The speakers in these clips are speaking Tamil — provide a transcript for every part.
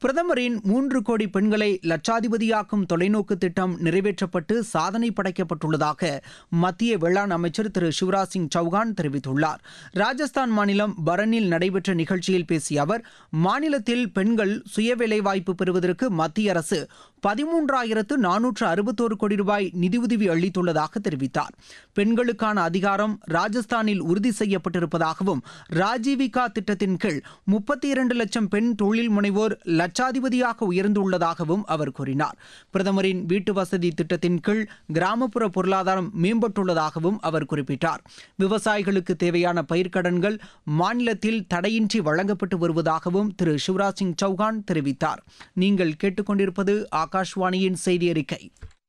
பிரதமரின் மூன்று கோடி பெண்களை லட்சாதிபதியாக்கும் தொலைநோக்கு திட்டம் நிறைவேற்றப்பட்டு சாதனை படைக்கப்பட்டுள்ளதாக மத்திய வேளாண் அமைச்சர் திரு சிவராஜ் சிங் சௌகான் தெரிவித்துள்ளார் ராஜஸ்தான் மாநிலம் பரனில் நடைபெற்ற நிகழ்ச்சியில் பேசிய அவர் மாநிலத்தில் பெண்கள் சுய வேலைவாய்ப்பு பெறுவதற்கு மத்திய அரசு பதிமூன்றாயிரத்து நானூற்று அறுபத்தோரு கோடி ரூபாய் நிதியுதவி அளித்துள்ளதாக தெரிவித்தார் பெண்களுக்கான அதிகாரம் ராஜஸ்தானில் உறுதி செய்யப்பட்டிருப்பதாகவும் ராஜீவிகா திட்டத்தின் கீழ் முப்பத்தி இரண்டு லட்சம் பெண் தொழில் முனைவோர் லட்சாதிபதியாக உயர்ந்துள்ளதாகவும் அவர் கூறினார் பிரதமரின் வீட்டு வசதி திட்டத்தின் கீழ் கிராமப்புற பொருளாதாரம் மேம்பட்டுள்ளதாகவும் அவர் குறிப்பிட்டார் விவசாயிகளுக்கு தேவையான பயிர்க்கடன்கள் மாநிலத்தில் தடையின்றி வழங்கப்பட்டு வருவதாகவும் திரு சிவராஜ் சிங் சௌகான் தெரிவித்தார் நீங்கள் கேட்டுக்கொண்டிருப்பது ஆகாஷ்வாணியின் செய்தி அறிக்கை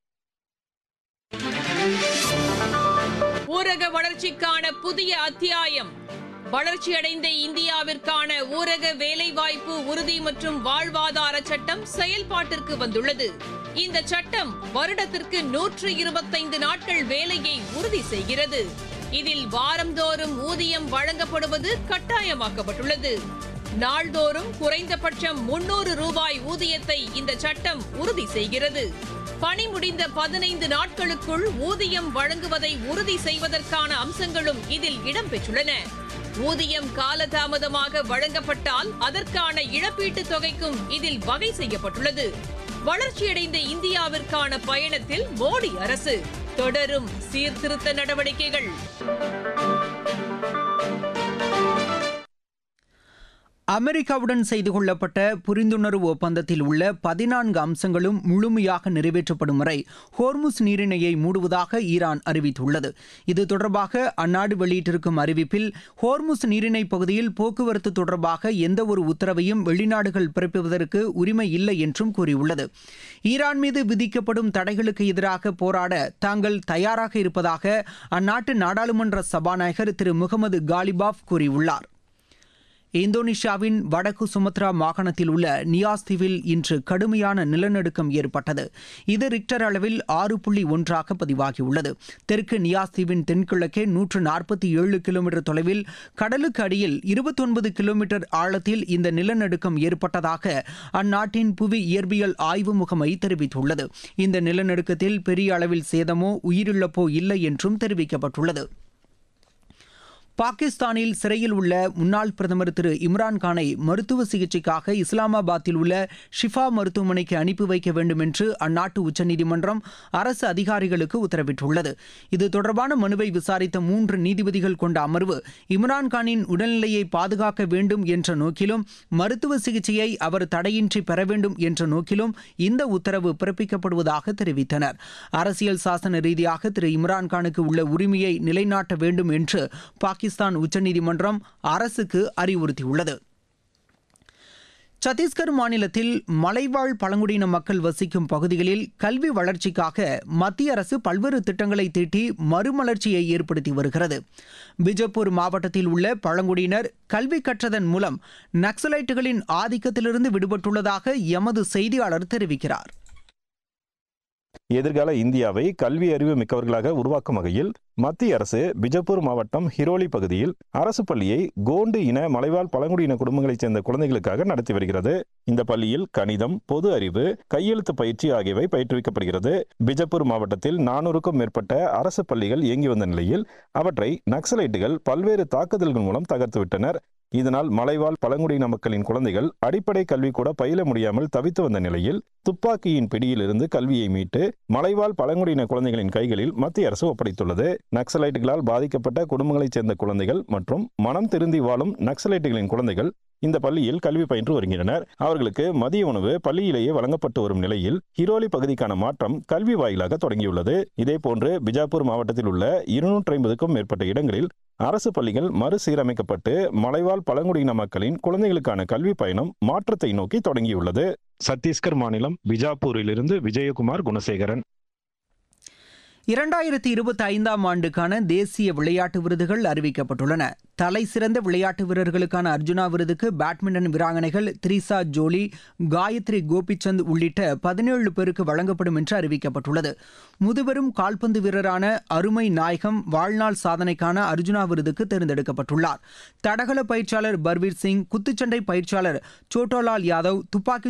ஊரக வளர்ச்சிக்கான புதிய அத்தியாயம் வளர்ச்சியடைந்த இந்தியாவிற்கான ஊரக வேலைவாய்ப்பு உறுதி மற்றும் வாழ்வாதார சட்டம் செயல்பாட்டிற்கு வந்துள்ளது இந்த சட்டம் வருடத்திற்கு நூற்று இருபத்தைந்து நாட்கள் வேலையை உறுதி செய்கிறது இதில் வாரந்தோறும் ஊதியம் வழங்கப்படுவது கட்டாயமாக்கப்பட்டுள்ளது நாள்தோறும் குறைந்தபட்சம் முன்னூறு ரூபாய் ஊதியத்தை இந்த சட்டம் உறுதி செய்கிறது பணி முடிந்த பதினைந்து நாட்களுக்குள் ஊதியம் வழங்குவதை உறுதி செய்வதற்கான அம்சங்களும் இதில் இடம்பெற்றுள்ளன ஊதியம் காலதாமதமாக வழங்கப்பட்டால் அதற்கான இழப்பீட்டுத் தொகைக்கும் இதில் வகை செய்யப்பட்டுள்ளது வளர்ச்சியடைந்த இந்தியாவிற்கான பயணத்தில் மோடி அரசு தொடரும் சீர்திருத்த நடவடிக்கைகள் அமெரிக்காவுடன் செய்து கொள்ளப்பட்ட புரிந்துணர்வு ஒப்பந்தத்தில் உள்ள பதினான்கு அம்சங்களும் முழுமையாக நிறைவேற்றப்படும் வரை ஹோர்முஸ் நீரிணையை மூடுவதாக ஈரான் அறிவித்துள்ளது இது தொடர்பாக அந்நாடு வெளியிட்டிருக்கும் அறிவிப்பில் ஹோர்முஸ் நீரிணை பகுதியில் போக்குவரத்து தொடர்பாக எந்த ஒரு உத்தரவையும் வெளிநாடுகள் பிறப்பிப்பதற்கு உரிமை இல்லை என்றும் கூறியுள்ளது ஈரான் மீது விதிக்கப்படும் தடைகளுக்கு எதிராக போராட தாங்கள் தயாராக இருப்பதாக அந்நாட்டு நாடாளுமன்ற சபாநாயகர் திரு முகமது காலிபாப் கூறியுள்ளார் இந்தோனேஷியாவின் வடக்கு சுமத்ரா மாகாணத்தில் உள்ள நியாஸ் தீவில் இன்று கடுமையான நிலநடுக்கம் ஏற்பட்டது இது ரிக்டர் அளவில் ஆறு புள்ளி ஒன்றாக பதிவாகியுள்ளது தெற்கு நியாஸ் தீவின் தென்கிழக்கே நூற்று நாற்பத்தி ஏழு கிலோமீட்டர் தொலைவில் கடலுக்கு அடியில் இருபத்தொன்பது கிலோமீட்டர் ஆழத்தில் இந்த நிலநடுக்கம் ஏற்பட்டதாக அந்நாட்டின் புவி இயற்பியல் ஆய்வு முகமை தெரிவித்துள்ளது இந்த நிலநடுக்கத்தில் பெரிய அளவில் சேதமோ உயிரிழப்போ இல்லை என்றும் தெரிவிக்கப்பட்டுள்ளது பாகிஸ்தானில் சிறையில் உள்ள முன்னாள் பிரதமர் திரு இம்ரான்கானை மருத்துவ சிகிச்சைக்காக இஸ்லாமாபாத்தில் உள்ள ஷிஃபா மருத்துவமனைக்கு அனுப்பி வைக்க வேண்டும் என்று அந்நாட்டு உச்சநீதிமன்றம் அரசு அதிகாரிகளுக்கு உத்தரவிட்டுள்ளது இது தொடர்பான மனுவை விசாரித்த மூன்று நீதிபதிகள் கொண்ட அமர்வு இம்ரான்கானின் உடல்நிலையை பாதுகாக்க வேண்டும் என்ற நோக்கிலும் மருத்துவ சிகிச்சையை அவர் தடையின்றி பெற வேண்டும் என்ற நோக்கிலும் இந்த உத்தரவு பிறப்பிக்கப்படுவதாக தெரிவித்தனர் அரசியல் சாசன ரீதியாக திரு இம்ரான்கானுக்கு உள்ள உரிமையை நிலைநாட்ட வேண்டும் என்று பாகிஸ்தான் உச்சநீதிமன்றம் அரசுக்கு அறிவுறுத்தியுள்ளது சத்தீஸ்கர் மாநிலத்தில் மலைவாழ் பழங்குடியின மக்கள் வசிக்கும் பகுதிகளில் கல்வி வளர்ச்சிக்காக மத்திய அரசு பல்வேறு திட்டங்களை தீட்டி மறுமலர்ச்சியை ஏற்படுத்தி வருகிறது பிஜப்பூர் மாவட்டத்தில் உள்ள பழங்குடியினர் கல்வி கற்றதன் மூலம் நக்சலைட்டுகளின் ஆதிக்கத்திலிருந்து விடுபட்டுள்ளதாக எமது செய்தியாளர் தெரிவிக்கிறார் எதிர்கால இந்தியாவை கல்வி அறிவு மிக்கவர்களாக உருவாக்கும் வகையில் மத்திய அரசு பிஜப்பூர் மாவட்டம் ஹிரோலி பகுதியில் அரசு பள்ளியை கோண்டு இன மலைவாழ் பழங்குடியின குடும்பங்களைச் சேர்ந்த குழந்தைகளுக்காக நடத்தி வருகிறது இந்த பள்ளியில் கணிதம் பொது அறிவு கையெழுத்து பயிற்சி ஆகியவை பயிற்றுவிக்கப்படுகிறது பிஜப்பூர் மாவட்டத்தில் நானூறுக்கும் மேற்பட்ட அரசு பள்ளிகள் இயங்கி வந்த நிலையில் அவற்றை நக்சலைட்டுகள் பல்வேறு தாக்குதல்கள் மூலம் தகர்த்துவிட்டனர் இதனால் மலைவாழ் பழங்குடியின மக்களின் குழந்தைகள் அடிப்படை கல்வி கூட பயில முடியாமல் தவித்து வந்த நிலையில் துப்பாக்கியின் பிடியிலிருந்து கல்வியை மீட்டு மலைவாழ் பழங்குடியின குழந்தைகளின் கைகளில் மத்திய அரசு ஒப்படைத்துள்ளது நக்சலைட்டுகளால் பாதிக்கப்பட்ட குடும்பங்களைச் சேர்ந்த குழந்தைகள் மற்றும் மனம் திருந்தி வாழும் நக்சலைட்டுகளின் குழந்தைகள் இந்த பள்ளியில் கல்வி பயின்று வருகின்றனர் அவர்களுக்கு மதிய உணவு பள்ளியிலேயே வழங்கப்பட்டு வரும் நிலையில் ஹிரோலி பகுதிக்கான மாற்றம் கல்வி வாயிலாக தொடங்கியுள்ளது இதேபோன்று பிஜாப்பூர் மாவட்டத்தில் உள்ள இருநூற்றி ஐம்பதுக்கும் மேற்பட்ட இடங்களில் அரசு பள்ளிகள் மறுசீரமைக்கப்பட்டு மலைவாழ் பழங்குடியின மக்களின் குழந்தைகளுக்கான கல்வி பயணம் மாற்றத்தை நோக்கி தொடங்கியுள்ளது சத்தீஸ்கர் மாநிலம் பிஜாப்பூரிலிருந்து விஜயகுமார் குணசேகரன் இரண்டாயிரத்தி இருபத்தி ஐந்தாம் ஆண்டுக்கான தேசிய விளையாட்டு விருதுகள் அறிவிக்கப்பட்டுள்ளன தலை சிறந்த விளையாட்டு வீரர்களுக்கான அர்ஜுனா விருதுக்கு பேட்மிண்டன் வீராங்கனைகள் த்ரிசா ஜோலி காயத்ரி கோபிச்சந்த் உள்ளிட்ட பதினேழு பேருக்கு வழங்கப்படும் என்று அறிவிக்கப்பட்டுள்ளது முதுபெரும் கால்பந்து வீரரான அருமை நாயகம் வாழ்நாள் சாதனைக்கான அர்ஜுனா விருதுக்கு தேர்ந்தெடுக்கப்பட்டுள்ளார் தடகள பயிற்சியாளர் பர்வீர் சிங் குத்துச்சண்டை பயிற்சியாளர் சோட்டோலால் யாதவ் துப்பாக்கி